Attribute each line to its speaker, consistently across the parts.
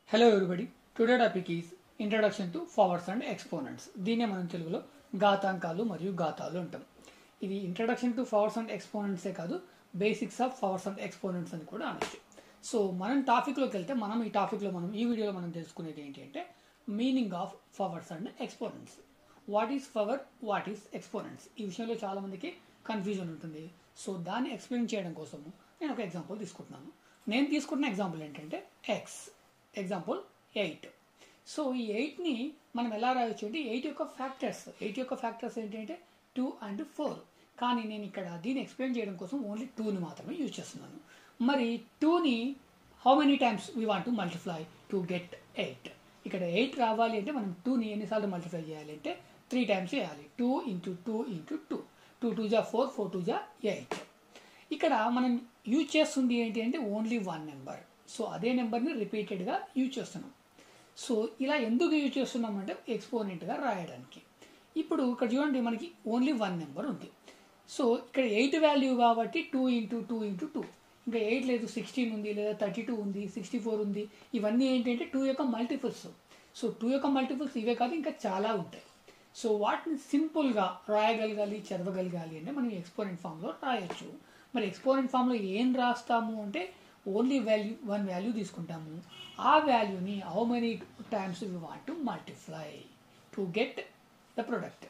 Speaker 1: hello everybody today topic is introduction to powers and exponents దీన్నే మనం తెలుగులో ఘాతాంకాలు మరియు ఘాతాలు అంటాం ఇది ఇంట్రడక్షన్ టు ఫావర్స్ అండ్ ఎక్స్పోనెంట్సే కాదు basics of powers and exponents అని కూడా అనొచ్చు సో మనం టాపిక్లోకి వెళ్తే మనం ఈ టాపిక్లో మనం ఈ వీడియోలో మనం తెలుసుకునేది ఏంటి అంటే meaning of powers and exponents what is power what is exponents ఈ విషయంలో చాలా మందికి కన్ఫ్యూజన్ ఉంటుంది సో దాన్ని ఎక్స్ప్లెయిన్ చేయడం కోసము నేను ఒక ఎగ్జాంపుల్ తీసుకుంటున్నాను నేను తీసుకుంటున్న ఎగ్జాంపుల్ ఏంటంటే ఎక్స్ ఎగ్జాంపుల్ ఎయిట్ సో ఈ ఎయిట్ని మనం ఎలా రాయొచ్చు అంటే ఎయిట్ యొక్క ఫ్యాక్టర్స్ ఎయిట్ యొక్క ఫ్యాక్టర్స్ ఏంటంటే టూ అండ్ ఫోర్ కానీ నేను ఇక్కడ దీన్ని ఎక్స్ప్లెయిన్ చేయడం కోసం ఓన్లీ టూని మాత్రమే యూజ్ చేస్తున్నాను మరి టూని how many times we want to multiply to get eight ఇక్కడ ఎయిట్ రావాలి అంటే మనం టూని ఎన్నిసార్లు మల్టిప్లై చేయాలి అంటే త్రీ టైమ్స్ చేయాలి two into two into two two two జా ఫోర్ ఫోర్ టూ జా ఎయిట్ ఇక్కడ మనం యూజ్ చేస్తుంది ఏంటి అంటే ఓన్లీ వన్ నెంబర్ సో అదే నెంబర్ని రిపీటెడ్గా యూజ్ చేస్తున్నాం సో ఇలా ఎందుకు యూజ్ చేస్తున్నాం అంటే ఎక్స్పోనెంట్గా రాయడానికి ఇప్పుడు ఇక్కడ చూడండి మనకి ఓన్లీ వన్ నెంబర్ ఉంది సో ఇక్కడ ఎయిట్ వాల్యూ కాబట్టి two into two into two ఇంకా ఎయిట్ లేదు సిక్స్టీన్ ఉంది లేదా థర్టీ టూ ఉంది సిక్స్టీ ఫోర్ ఉంది ఇవన్నీ ఏంటంటే టూ యొక్క మల్టిపుల్స్ సో టూ యొక్క మల్టిపుల్స్ ఇవే కాదు ఇంకా చాలా ఉంటాయి సో వాటిని సింపుల్గా రాయగలగాలి చదవగలగాలి అంటే మనం ఎక్స్పోనెంట్ ఫామ్లో రాయొచ్చు మరి ఎక్స్పోనెంట్ ఫామ్లో ఏం రాస్తాము అంటే ఓన్లీ వాల్యూ వన్ వాల్యూ తీసుకుంటాము ఆ వాల్యూని how many times we want to multiply to get the product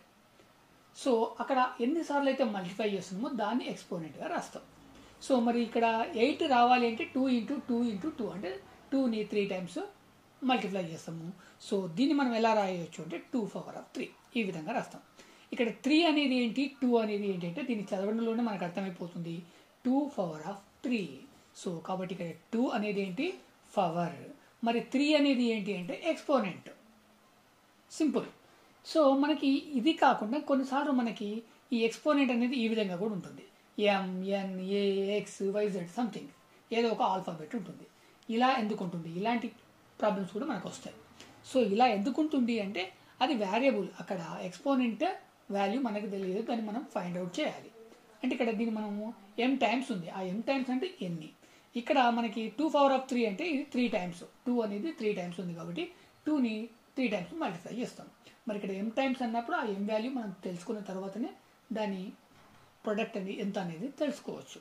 Speaker 1: so అక్కడ ఎన్నిసార్లు అయితే మల్టిప్లై చేస్తున్నామో దాన్ని ఎక్స్పోనెంట్గా రాస్తాం సో మరి ఇక్కడ ఎయిట్ రావాలి అంటే two into two into two అంటే టూని త్రీ టైమ్స్ మల్టిప్లై చేస్తాము సో దీన్ని మనం ఎలా రాయొచ్చు అంటే టూ పవర్ ఆఫ్ త్రీ ఈ విధంగా రాస్తాం ఇక్కడ త్రీ అనేది ఏంటి టూ అనేది ఏంటి అంటే దీన్ని చదవడంలోనే మనకు అర్థమైపోతుంది two power of three so కాబట్టి ఇక్కడ టూ అనేది ఏంటి పవర్ మరి త్రీ అనేది ఏంటి అంటే ఎక్స్పోనెంట్ సింపుల్ సో మనకి ఇది కాకుండా కొన్నిసార్లు మనకి ఈ ఎక్స్పోనెంట్ అనేది ఈ విధంగా కూడా ఉంటుంది M N A X Y Z something ఏదో ఒక ఆల్ఫాబెట్ ఉంటుంది ఇలా ఎందుకు ఉంటుంది ఇలాంటి ప్రాబ్లమ్స్ కూడా మనకు వస్తాయి సో ఇలా ఎందుకు ఉంటుంది అంటే అది వేరియబుల్ అక్కడ ఎక్స్పోనెంట్ వాల్యూ మనకు తెలియదు దాన్ని మనం ఫైండ్ అవుట్ చేయాలి అంటే ఇక్కడ దీన్ని మనము ఎం టైమ్స్ ఉంది ఆ ఎం టైమ్స్ అంటే ఎన్ని ఇక్కడ మనకి టూ పవర్ ఆఫ్ త్రీ అంటే ఇది త్రీ టైమ్స్ టూ అనేది త్రీ టైమ్స్ ఉంది కాబట్టి టూని త్రీ టైమ్స్ మల్టిప్లై చేస్తాం మరి ఇక్కడ ఎం టైమ్స్ అన్నప్పుడు ఆ ఎం వాల్యూ మనం తెలుసుకున్న తర్వాతనే దాని ప్రొడక్ట్ అనేది ఎంత అనేది తెలుసుకోవచ్చు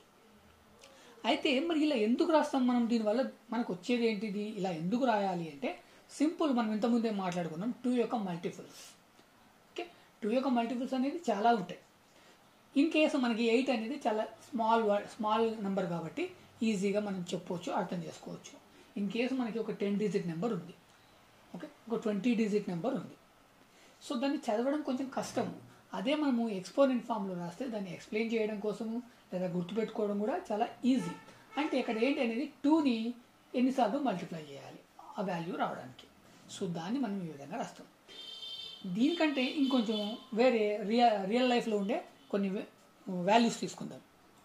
Speaker 1: అయితే మరి ఇలా ఎందుకు రాస్తాం మనం దీనివల్ల మనకు వచ్చేది ఏంటిది ఇలా ఎందుకు రాయాలి అంటే సింపుల్ మనం ఇంతకుముందే మాట్లాడుకున్నాం టూ యొక్క మల్టిపుల్స్ ఓకే టూ యొక్క మల్టిపుల్స్ అనేది చాలా ఉంటాయి ఇన్ కేసు మనకి ఎయిట్ అనేది చాలా స్మాల్ స్మాల్ నెంబర్ కాబట్టి ఈజీగా మనం చెప్పవచ్చు అర్థం చేసుకోవచ్చు ఇన్ కేసు మనకి ఒక టెన్ డిజిట్ నెంబర్ ఉంది ఓకే ఒక ట్వంటీ డిజిట్ నెంబర్ ఉంది సో దాన్ని చదవడం కొంచెం కష్టము అదే మనము ఎక్స్పోనెంట్ ఫామ్లో రాస్తే దాన్ని ఎక్స్ప్లెయిన్ చేయడం కోసము లేదా గుర్తుపెట్టుకోవడం కూడా చాలా ఈజీ అంటే ఇక్కడ ఏంటి అనేది టూని ఎన్నిసార్లు మల్టిప్లై చేయాలి ఆ వాల్యూ రావడానికి సో దాన్ని మనం ఈ విధంగా రాస్తాం దీనికంటే ఇంకొంచెం వేరే రియల్ రియల్ లైఫ్లో ఉండే కొన్ని వాల్యూస్ తీసుకుందాం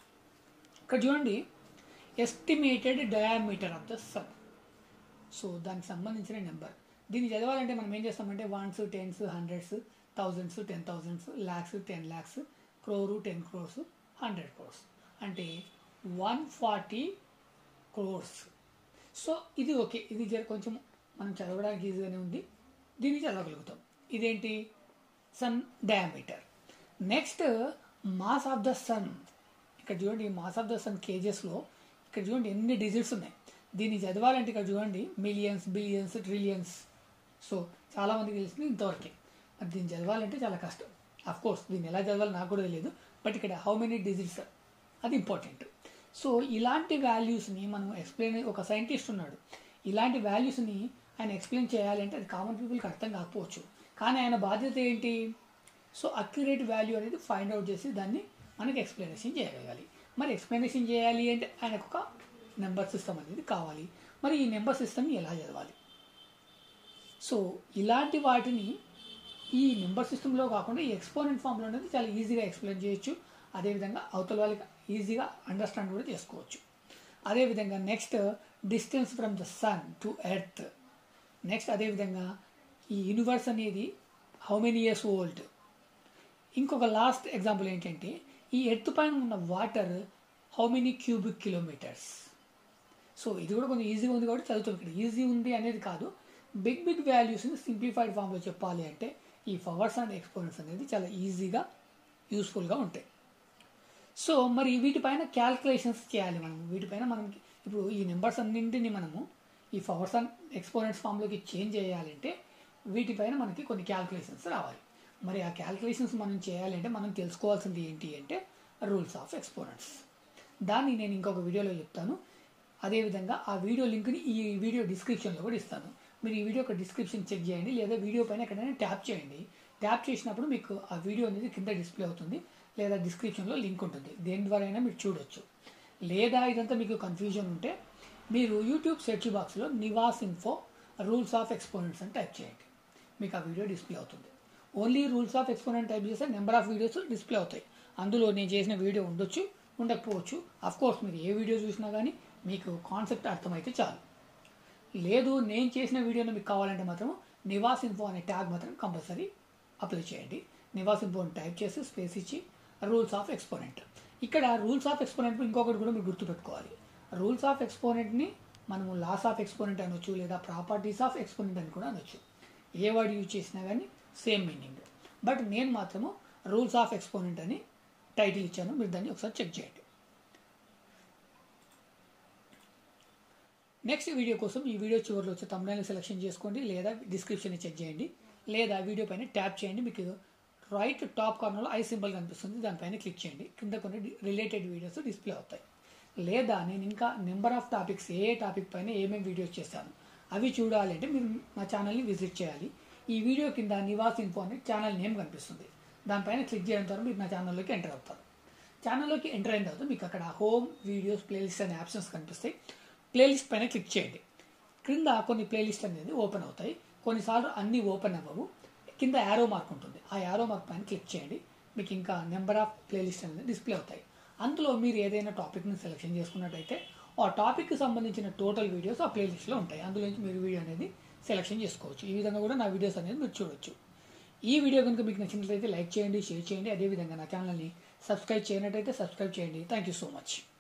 Speaker 1: ఇక్కడ చూడండి estimated diameter of the sun so దానికి సంబంధించిన నెంబర్ దీన్ని చదవాలంటే మనం ఏం చేస్తామంటే ones tens hundreds thousands ten thousands lakhs ten lakhs crore ten crores hundred crores అంటే వన్ ఫార్టీ క్రోర్స్ సో ఇది ఓకే ఇది జర కొంచెం మనం చదవడానికి ఈజీగానే ఉంది దీన్ని చదవగలుగుతాం ఇదేంటి sun diameter next mass of the sun ఇక్కడ చూడండి మాస్ ఆఫ్ ద సన్ కేజెస్లో ఇక్కడ చూడండి ఎన్ని డిజిట్స్ ఉన్నాయి దీన్ని చదవాలంటే ఇక్కడ చూడండి మిలియన్స్ బిలియన్స్ ట్రిలియన్స్ సో చాలామందికి తెలిసింది ఇంతవరకే మరి దీన్ని చదవాలంటే చాలా కష్టం అఫ్ కోర్స్ దీన్ని ఎలా చదవాలో నాకు కూడా తెలియదు బట్ ఇక్కడ హౌ మెనీ డిజిట్స్ అది ఇంపార్టెంట్ సో ఇలాంటి వాల్యూస్ని మనం ఎక్స్ప్లెయిన్ ఒక సైంటిస్ట్ ఉన్నాడు ఇలాంటి వాల్యూస్ని ఆయన ఎక్స్ప్లెయిన్ చేయాలంటే అది కామన్ పీపుల్కి అర్థం కాకపోవచ్చు కానీ ఆయన బాధ్యత ఏంటి సో అక్యురేట్ వాల్యూ అనేది ఫైండ్ అవుట్ చేసి దాన్ని మనకి ఎక్స్ప్లెనేషన్ చేయగలగాలి మరి ఎక్స్ప్లెనేషన్ చేయాలి అంటే ఆయనకు ఒక నెంబర్ సిస్టమ్ అనేది కావాలి మరి ఈ నెంబర్ సిస్టమ్ని ఎలా చదవాలి సో ఇలాంటి వాటిని ఈ నెంబర్ సిస్టంలో కాకుండా ఈ ఎక్స్పోనెంట్ ఫామ్లో అనేది చాలా ఈజీగా ఎక్స్ప్లెయిన్ చేయొచ్చు అదేవిధంగా అవతల వాళ్ళకి ఈజీగా అండర్స్టాండ్ కూడా చేసుకోవచ్చు అదేవిధంగా next distance from the sun to earth next అదేవిధంగా ఈ యూనివర్స్ అనేది హౌ మెనీ ఇయర్స్ ఓల్డ్ ఇంకొక లాస్ట్ ఎగ్జాంపుల్ ఏంటంటే ఈ ఎర్త్ పైన ఉన్న water how many cubic kilometres so ఇది కూడా కొంచెం ఈజీగా ఉంది కాబట్టి చదువుతాం ఇక్కడ ఈజీ ఉంది అనేది కాదు బిగ్ బిగ్ వాల్యూస్ని సింప్లిఫైడ్ ఫామ్లో చెప్పాలి అంటే ఈ పవర్స్ అండ్ ఎక్స్పోనెంట్స్ అనేది చాలా ఈజీగా యూస్ఫుల్గా ఉంటాయి సో మరి వీటిపైన క్యాల్కులేషన్స్ చేయాలి మనం వీటిపైన మనకి ఇప్పుడు ఈ నెంబర్స్ అన్నింటినీ మనము ఈ పవర్స్ అండ్ ఎక్స్పోనెంట్స్ ఫామ్లోకి చేంజ్ చేయాలంటే వీటిపైన మనకి కొన్ని క్యాల్కులేషన్స్ రావాలి మరి ఆ క్యాల్కులేషన్స్ మనం చేయాలంటే మనం తెలుసుకోవాల్సింది ఏంటి అంటే రూల్స్ ఆఫ్ ఎక్స్పోనెంట్స్ దాన్ని నేను ఇంకొక వీడియోలో చెప్తాను అదేవిధంగా ఆ వీడియో లింక్ని ఈ వీడియో డిస్క్రిప్షన్లో కూడా ఇస్తాను మీరు ఈ వీడియో ఒక డిస్క్రిప్షన్ చెక్ చేయండి లేదా వీడియో పైన ఎక్కడైనా ట్యాప్ చేయండి ట్యాప్ చేసినప్పుడు మీకు ఆ వీడియో అనేది కింద డిస్ప్లే అవుతుంది లేదా డిస్క్రిప్షన్లో లింక్ ఉంటుంది దేని ద్వారా అయినా మీరు చూడొచ్చు లేదా ఇదంతా మీకు కన్ఫ్యూజన్ ఉంటే మీరు యూట్యూబ్ సెర్చ్ బాక్స్లో Nivas info rules of exponents అని టైప్ చేయండి మీకు ఆ వీడియో డిస్ప్లే అవుతుంది only rules of exponent type చేస్తే నెంబర్ ఆఫ్ వీడియోస్ డిస్ప్లే అవుతాయి అందులో నేను చేసిన వీడియో ఉండొచ్చు ఉండకపోవచ్చు అఫ్ కోర్స్ మీరు ఏ వీడియో చూసినా కానీ మీకు కాన్సెప్ట్ అర్థమైతే చాలు లేదు నేను చేసిన వీడియోని మీకు కావాలంటే మాత్రం నివాస్ ఇన్ఫో అనే ట్యాగ్ మాత్రం కంపల్సరీ అప్లై చేయండి నివాస్ ఇన్ఫో అని టైప్ చేసి స్పేస్ ఇచ్చి రూల్స్ ఆఫ్ ఎక్స్పోనెంట్ ఇక్కడ రూల్స్ ఆఫ్ ఎక్స్పోనెంట్ ఇంకొకటి కూడా మీరు గుర్తుపెట్టుకోవాలి రూల్స్ ఆఫ్ ఎక్స్పోనెంట్ని మనము లాస్ ఆఫ్ ఎక్స్పోనెంట్ అనొచ్చు లేదా ప్రాపర్టీస్ ఆఫ్ ఎక్స్పోనెంట్ అని కూడా అనొచ్చు ఏ వర్డ్ యూజ్ చేసినా కానీ సేమ్ మీనింగ్ బట్ నేను మాత్రము రూల్స్ ఆఫ్ ఎక్స్పోనెంట్ అని టైటిల్ ఇచ్చాను మీరు దాన్ని ఒకసారి చెక్ చేయండి నెక్స్ట్ వీడియో కోసం ఈ వీడియో చివరిలో వచ్చే తమ్ముడైన సెలెక్షన్ చేసుకోండి లేదా డిస్క్రిప్షన్ చెక్ చేయండి లేదా వీడియో పైన ట్యాప్ చేయండి మీకు రైట్ టాప్ కార్నర్లో ఐ సింబల్ కనిపిస్తుంది దానిపైన క్లిక్ చేయండి కింద కొన్ని రిలేటెడ్ వీడియోస్ డిస్ప్లే అవుతాయి లేదా నేను ఇంకా నెంబర్ ఆఫ్ టాపిక్స్ ఏ ఏ టాపిక్ పైన ఏమేమి వీడియోస్ చేస్తాను అవి చూడాలి అంటే మీరు మా ఛానల్ని విజిట్ చేయాలి ఈ వీడియో కింద నివాస్ ఇన్ఫో అనే ఛానల్ నేమ్ కనిపిస్తుంది దానిపైన క్లిక్ చేయడం ద్వారా మీరు నా ఛానల్లోకి ఎంటర్ అవుతారు ఛానల్లోకి ఎంటర్ అయిన తర్వాత మీకు అక్కడ హోమ్ వీడియోస్ ప్లేలిస్ట్ అనే ఆప్షన్స్ కనిపిస్తాయి ప్లేలిస్ట్ పైన క్లిక్ చేయండి క్రింద కొన్ని ప్లేలిస్ట్ అనేది ఓపెన్ అవుతాయి కొన్నిసార్లు అన్నీ ఓపెన్ అవ్వవు కింద యారో మార్క్ ఉంటుంది ఆ యారో మార్క్ పైన క్లిక్ చేయండి మీకు ఇంకా నెంబర్ ఆఫ్ ప్లేలిస్ట్ అనేది డిస్ప్లే అవుతాయి అందులో మీరు ఏదైనా టాపిక్ని సెలెక్షన్ చేసుకున్నట్టయితే ఆ టాపిక్కి సంబంధించిన టోటల్ వీడియోస్ ఆ ప్లేలిస్ట్లో ఉంటాయి అందులో నుంచి మీరు వీడియో అనేది సెలెక్షన్ చేసుకోవచ్చు ఈ విధంగా కూడా నా వీడియోస్ అనేది మీరు చూడొచ్చు ఈ వీడియో కనుక మీకు నచ్చినట్లయితే లైక్ చేయండి షేర్ చేయండి అదేవిధంగా నా ఛానల్ని సబ్స్క్రైబ్ చేయనట్టయితే సబ్స్క్రైబ్ చేయండి థ్యాంక్ యూ సో మచ్